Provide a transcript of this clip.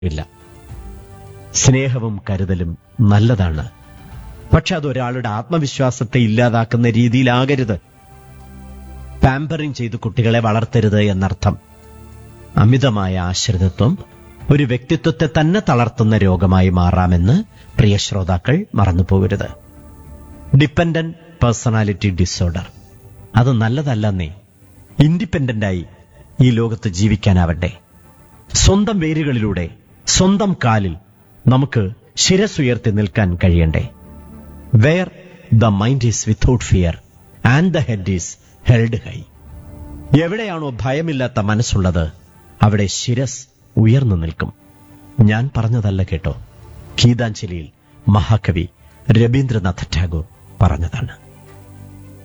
ഇല്ല സ്നേഹവും കരുതലും നല്ലതാണ് പക്ഷെ അത് ഒരാളുടെ ആത്മവിശ്വാസത്തെ ഇല്ലാതാക്കുന്ന രീതിയിലാകരുത് പാമ്പറിംഗ് ചെയ്ത് കുട്ടികളെ വളർത്തരുത് എന്നർത്ഥം അമിതമായ ആശ്രിതത്വം ഒരു വ്യക്തിത്വത്തെ തന്നെ തളർത്തുന്ന രോഗമായി മാറാമെന്ന് പ്രിയ ശ്രോതാക്കൾ മറന്നുപോകരുത് ഡിപ്പെൻഡന്റ് പേഴ്സണാലിറ്റി ഡിസോർഡർ അത് നല്ലതല്ലെന്നേ ഇൻഡിപെൻഡന്റായി ഈ ലോകത്ത് ജീവിക്കാനാവട്ടെ സ്വന്തം വേരുകളിലൂടെ സ്വന്തം കാലിൽ നമുക്ക് ശിരസുയർത്തി നിൽക്കാൻ കഴിയണ്ടേ where the mind is without fear and the head is held high എവിടെയാണോ ഭയമില്ലാത്ത മനസ്സുള്ളത് അവിടെ ശിരസ് ഉയർന്നു നിൽക്കും ഞാൻ പറഞ്ഞതല്ല കേട്ടോ ഗീതാഞ്ജലിയിൽ മഹാകവി രവീന്ദ്രനാഥ ടാഗോർ പറഞ്ഞതാണ്